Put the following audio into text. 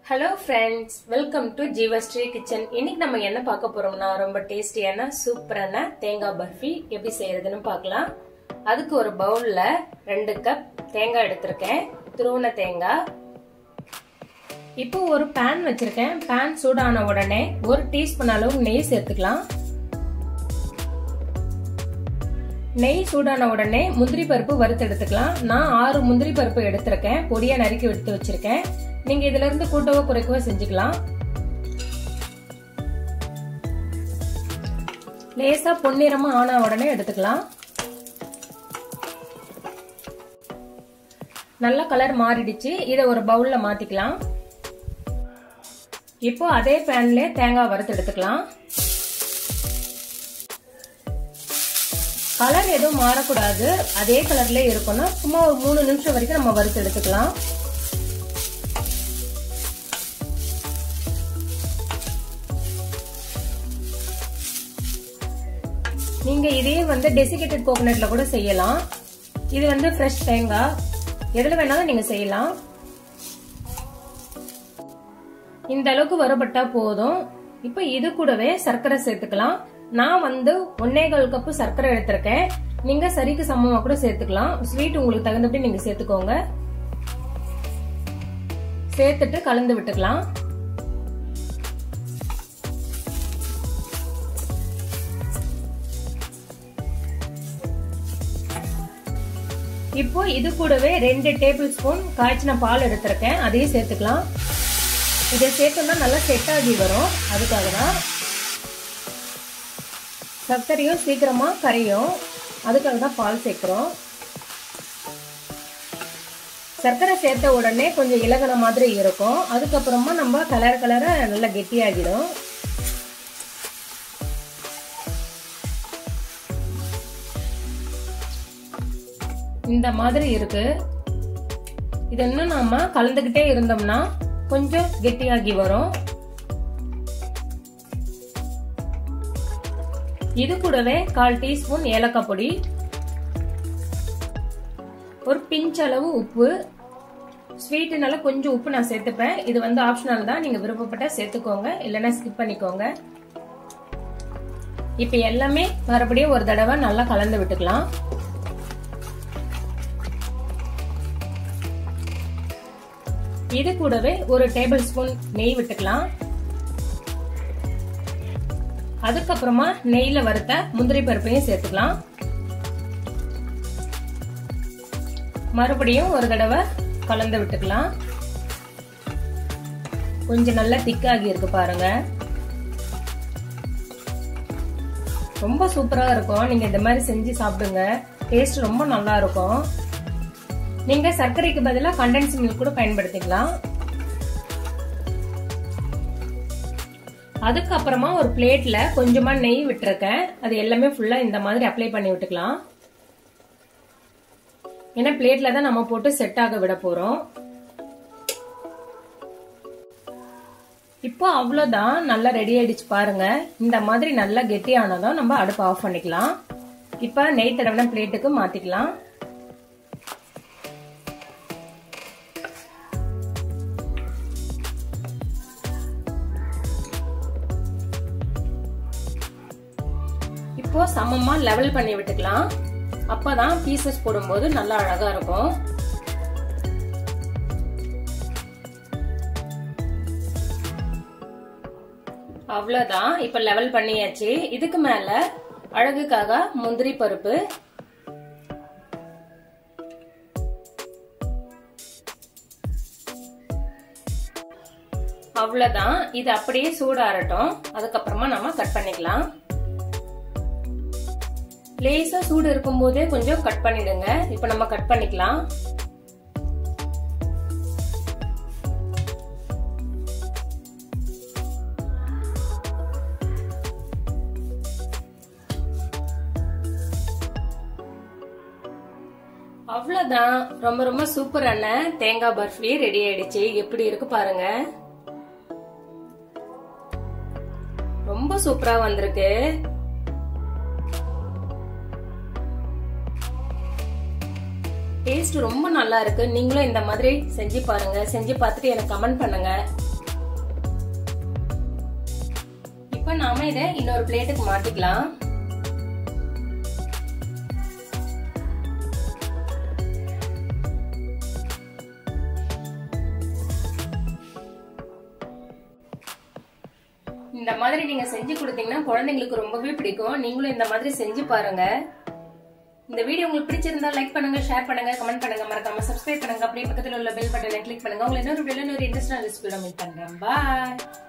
hello friends welcome to Jeevasri kitchen இன்னைக்கு நம்ம என்ன பார்க்க போறோம்னா ரொம்ப டேஸ்டியான சூப்பரான தேங்காய் பர்ஃபி எப்படி செய்யறதுன்னு பார்க்கலாம் அதுக்கு ஒரு பவுல்ல ரெண்டு கப் தேங்காய் எடுத்திருக்கேன் துருவன தேங்காய் இப்போ ஒரு பேன் வச்சிருக்கேன் பேன் சூடான உடனே ஒரு டீஸ்பூன் அளவு நெய் சேர்த்துக்கலாம் நெய் சூடான உடனே முந்திரி பருப்பு வறுத்து எடுத்துக்கலாம் நான் ஆறு முந்திரி பருப்பு எடுத்திருக்கேன் பொடியா நறுக்கி எடுத்து வச்சிருக்கேன் நீங்க இதுல இருந்து கூட்டவோ குறைக்கவோ செஞ்சுக்கலாம் லேசா பொன்னிறமா ஆன உடனே எடுத்துக்கலாம் நல்ல கலர் மாறிடுச்சு இதை ஒரு பவுல்ல மாத்திக்கலாம் இப்போ அதே பேன்ல தேங்காய் வறுத்து எடுத்துக்கலாம் கலர் எதுவும் மாறக்கூடாது அதே கலர்ல இருக்கணும் சும்மா ஒரு மூணு நிமிஷம் வரைக்கும் நம்ம வறுத்து எடுத்துக்கலாம் நீங்க இதே வந்து டெசிகேட்டட் கோகோனட்ல கூட செய்யலாம் இது வந்து ஃப்ரெஷ் தேங்காய் எதுல வேணாலும் நீங்க செய்யலாம் இந்த அளவுக்கு வறுபட்டா போதும் இப்ப இது கூடவே சர்க்கரை சேர்த்துக்கலாம் நான் வந்து ஒன்னேகால் கப்பு சர்க்கரை எடுத்திருக்கேன் நீங்க சரிக்கு சமமா கூட சேர்த்துக்கலாம் ஸ்வீட் உங்களுக்கு தகுந்தபடி நீங்க சேர்த்துக்கோங்க சேர்த்துட்டு கலந்து விட்டுக்கலாம் இப்போ இது கூடவே ரெண்டு டேபிள் ஸ்பூன் காய்ச்சின பால் எடுத்திருக்கேன் அதையும் சேர்த்துக்கலாம் இதை சேர்த்தோம்னா நல்லா செட் ஆகி வரும் அதுக்காக தான் சர்க்கரையும் சீக்கிரமா கரையும் அதுக்காக தான் பால் சேர்க்கிறோம் சர்க்கரை சேர்த்த உடனே கொஞ்சம் இலகன மாதிரி இருக்கும் அதுக்கப்புறமா நம்ம கலர் கலர நல்லா கெட்டியாகிடும் இந்த மாதிரி இருக்கு இது இன்னும் நாம கலந்துகிட்டே இருந்தோம்னா கொஞ்சம் கெட்டியாகி வரும் இது கூடவே கால் டீஸ்பூன் ஏலக்காய் பொடி ஒரு பிஞ்ச் அளவு உப்பு ஸ்வீட்டுனால கொஞ்சம் உப்பு நான் சேர்த்துப்பேன் இது வந்து ஆப்ஷனல் தான் நீங்க விருப்பப்பட்ட சேர்த்துக்கோங்க இல்லைன்னா ஸ்கிப் பண்ணிக்கோங்க இப்ப எல்லாமே மறுபடியும் ஒரு தடவை நல்லா கலந்து விட்டுக்கலாம் இது கூடவே ஒரு டேபிள் ஸ்பூன் நெய் விட்டுக்கலாம் அதுக்கப்புறமா நெய்ல வறுத்த முந்திரி பருப்பையும் சேர்த்துக்கலாம் மறுபடியும் ஒரு தடவை கலந்து விட்டுக்கலாம் கொஞ்சம் நல்லா திக்காகி இருக்கு பாருங்க ரொம்ப சூப்பரா இருக்கும் நீங்க இந்த மாதிரி செஞ்சு சாப்பிடுங்க டேஸ்ட் ரொம்ப நல்லா இருக்கும் நீங்க சர்க்கரைக்கு பதிலாக கண்டென்ஸ் மில்க் கூட பயன்படுத்திக்கலாம் அதுக்கப்புறமா ஒரு பிளேட்ல கொஞ்சமா நெய் விட்டுருக்கேன் அது எல்லாமே ஃபுல்லா இந்த மாதிரி அப்ளை பண்ணி விட்டுக்கலாம் ஏன்னா பிளேட்ல தான் நம்ம போட்டு செட் ஆக விட போறோம் இப்போ அவ்வளவுதான் நல்லா ரெடி ஆயிடுச்சு பாருங்க இந்த மாதிரி நல்லா கெட்டியானதும் நம்ம அடுப்பு ஆஃப் பண்ணிக்கலாம் இப்ப நெய் தடவின பிளேட்டுக்கு மாத்திக்கலாம் இப்போ சமமா லெவல் பண்ணி விட்டுக்கலாம் அப்பதான் பீசஸ் போடும்போது நல்லா அழகா இருக்கும் அவ்வளவுதான் இப்ப லெவல் பண்ணியாச்சு இதுக்கு மேல அழகுக்காக முந்திரி பருப்பு அவ்வளவுதான் இது அப்படியே சூடாறட்டும் அதுக்கப்புறமா நம்ம கட் பண்ணிக்கலாம் லேசா சூடு இருக்கும் போதே கொஞ்சம் கட் பண்ணிடுங்க இப்ப நம்ம கட் பண்ணிக்கலாம் அவ்வளவுதான் ரொம்ப ரொம்ப சூப்பரான தேங்காய் பர்ஃபி ரெடி ஆயிடுச்சு எப்படி இருக்கு பாருங்க ரொம்ப சூப்பரா வந்திருக்கு டேஸ்ட் ரொம்ப நல்லா இருக்கு நீங்களும் இந்த மாதிரி செஞ்சு பாருங்க செஞ்சு பார்த்துட்டு எனக்கு கமெண்ட் பண்ணுங்க நாம இதை இன்னொரு பிளேட்டுக்கு மாத்திக்கலாம் இந்த மாதிரி நீங்க செஞ்சு கொடுத்தீங்கன்னா குழந்தைங்களுக்கு ரொம்பவே பிடிக்கும் நீங்களும் இந்த மாதிரி செஞ்சு பாருங்க இந்த வீடியோ உங்களுக்கு பிடிச்சிருந்தா லைக் பண்ணுங்க ஷேர் பண்ணுங்க கமெண்ட் பண்ணுங்க மறக்காம சப்ஸ்கிரைப் பண்ணுங்க அப்படியே பக்கத்துல உள்ள பெல் பட்டனை கிளிக் பண்ணுங்க உங்களை இன்னொரு இன்னொரு இன்ட்ரெஸ்டான ரெசிபியோட மீட் பண்றேன் பாய்